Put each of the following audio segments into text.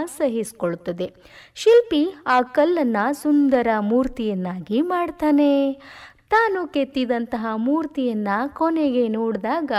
ಸಹಿಸಿಕೊಳ್ಳುತ್ತದೆ ಶಿಲ್ಪಿ ಆ ಕಲ್ಲನ್ನು ಸುಂದರ ಮೂರ್ತಿಯನ್ನಾಗಿ ಮಾಡ್ತಾನೆ ತಾನು ಕೆತ್ತಿದಂತಹ ಮೂರ್ತಿಯನ್ನು ಕೊನೆಗೆ ನೋಡಿದಾಗ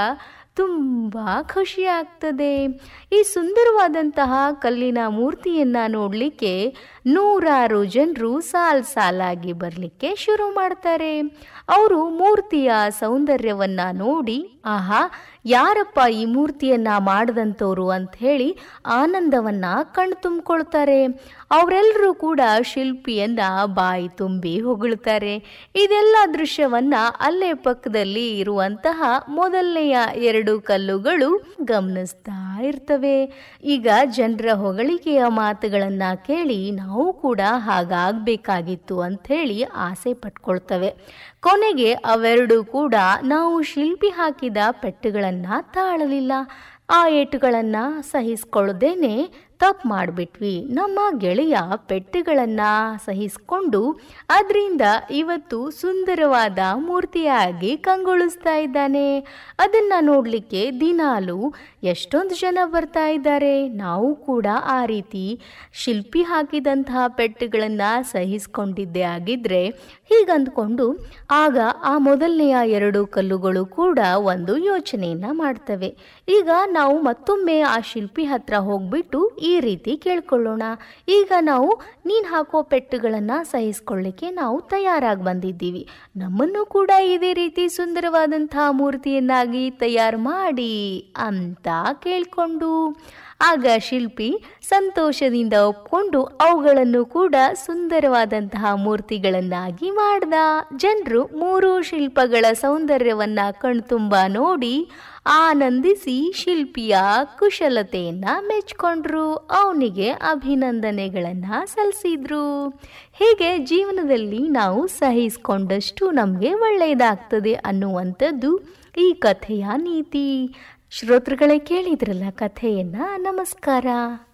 ತುಂಬ ಖುಷಿ ಆಗ್ತದೆ ಈ ಸುಂದರವಾದಂತಹ ಕಲ್ಲಿನ ಮೂರ್ತಿಯನ್ನು ನೋಡಲಿಕ್ಕೆ ನೂರಾರು ಜನರು ಸಾಲ್ ಸಾಲಾಗಿ ಬರಲಿಕ್ಕೆ ಶುರು ಮಾಡ್ತಾರೆ ಅವರು ಮೂರ್ತಿಯ ಸೌಂದರ್ಯವನ್ನು ನೋಡಿ ಆಹಾ ಯಾರಪ್ಪ ಈ ಮೂರ್ತಿಯನ್ನ ಮಾಡಿದಂಥವ್ರು ಅಂತ ಹೇಳಿ ಆನಂದವನ್ನ ಕಣ್ ತುಂಬಿಕೊಳ್ತಾರೆ ಅವರೆಲ್ಲರೂ ಕೂಡ ಶಿಲ್ಪಿಯನ್ನ ಬಾಯಿ ತುಂಬಿ ಹೊಗಳ್ತಾರೆ ಇದೆಲ್ಲ ದೃಶ್ಯವನ್ನ ಅಲ್ಲೇ ಪಕ್ಕದಲ್ಲಿ ಇರುವಂತಹ ಮೊದಲನೆಯ ಎರಡು ಕಲ್ಲುಗಳು ಗಮನಿಸ್ತಾ ಇರ್ತವೆ ಈಗ ಜನರ ಹೊಗಳಿಕೆಯ ಮಾತುಗಳನ್ನ ಕೇಳಿ ನಾವು ಕೂಡ ಹಾಗಾಗಬೇಕಾಗಿತ್ತು ಅಂಥೇಳಿ ಆಸೆ ಪಟ್ಕೊಳ್ತವೆ ಕೊನೆಗೆ ಅವೆರಡು ಕೂಡ ನಾವು ಶಿಲ್ಪಿ ಹಾಕಿದ ಪೆಟ್ಟುಗಳನ್ನ ತಾಳಲಿಲ್ಲ ಆ ಏಟುಗಳನ್ನು ಸಹಿಸ್ಕೊಳ್ಳದೇನೆ ತಪ್ಪು ಮಾಡಿಬಿಟ್ವಿ ನಮ್ಮ ಗೆಳೆಯ ಪೆಟ್ಟುಗಳನ್ನು ಸಹಿಸ್ಕೊಂಡು ಅದರಿಂದ ಇವತ್ತು ಸುಂದರವಾದ ಮೂರ್ತಿಯಾಗಿ ಕಂಗೊಳಿಸ್ತಾ ಇದ್ದಾನೆ ಅದನ್ನು ನೋಡಲಿಕ್ಕೆ ದಿನಾಲು ಎಷ್ಟೊಂದು ಜನ ಬರ್ತಾ ಇದ್ದಾರೆ ನಾವು ಕೂಡ ಆ ರೀತಿ ಶಿಲ್ಪಿ ಹಾಕಿದಂತಹ ಪೆಟ್ಟುಗಳನ್ನು ಸಹಿಸ್ಕೊಂಡಿದ್ದೇ ಆಗಿದ್ರೆ ಹೀಗಂದ್ಕೊಂಡು ಆಗ ಆ ಮೊದಲನೆಯ ಎರಡು ಕಲ್ಲುಗಳು ಕೂಡ ಒಂದು ಯೋಚನೆಯನ್ನ ಮಾಡ್ತವೆ ಈಗ ನಾವು ಮತ್ತೊಮ್ಮೆ ಆ ಶಿಲ್ಪಿ ಹತ್ರ ಹೋಗ್ಬಿಟ್ಟು ಈ ರೀತಿ ಕೇಳ್ಕೊಳ್ಳೋಣ ಈಗ ನಾವು ನೀನು ಹಾಕೋ ಪೆಟ್ಟುಗಳನ್ನು ಸಹಿಸ್ಕೊಳ್ಳಿಕ್ಕೆ ನಾವು ತಯಾರಾಗಿ ಬಂದಿದ್ದೀವಿ ನಮ್ಮನ್ನು ಕೂಡ ಇದೇ ರೀತಿ ಸುಂದರವಾದಂತಹ ಮೂರ್ತಿಯನ್ನಾಗಿ ತಯಾರು ಮಾಡಿ ಅಂತ ಕೇಳ್ಕೊಂಡು ಆಗ ಶಿಲ್ಪಿ ಸಂತೋಷದಿಂದ ಒಪ್ಕೊಂಡು ಅವುಗಳನ್ನು ಕೂಡ ಸುಂದರವಾದಂತಹ ಮೂರ್ತಿಗಳನ್ನಾಗಿ ಮಾಡ್ದ ಜನರು ಮೂರು ಶಿಲ್ಪಗಳ ಸೌಂದರ್ಯವನ್ನ ಕಣ್ತುಂಬ ನೋಡಿ ಆನಂದಿಸಿ ಶಿಲ್ಪಿಯ ಕುಶಲತೆಯನ್ನ ಮೆಚ್ಕೊಂಡ್ರು ಅವನಿಗೆ ಅಭಿನಂದನೆಗಳನ್ನ ಸಲ್ಲಿಸಿದ್ರು ಹೀಗೆ ಜೀವನದಲ್ಲಿ ನಾವು ಸಹಿಸಿಕೊಂಡಷ್ಟು ನಮಗೆ ಒಳ್ಳೆಯದಾಗ್ತದೆ ಅನ್ನುವಂಥದ್ದು ಈ ಕಥೆಯ ನೀತಿ ಶ್ರೋತೃಗಳೇ ಕೇಳಿದ್ರಲ್ಲ ಕಥೆಯನ್ನ ನಮಸ್ಕಾರ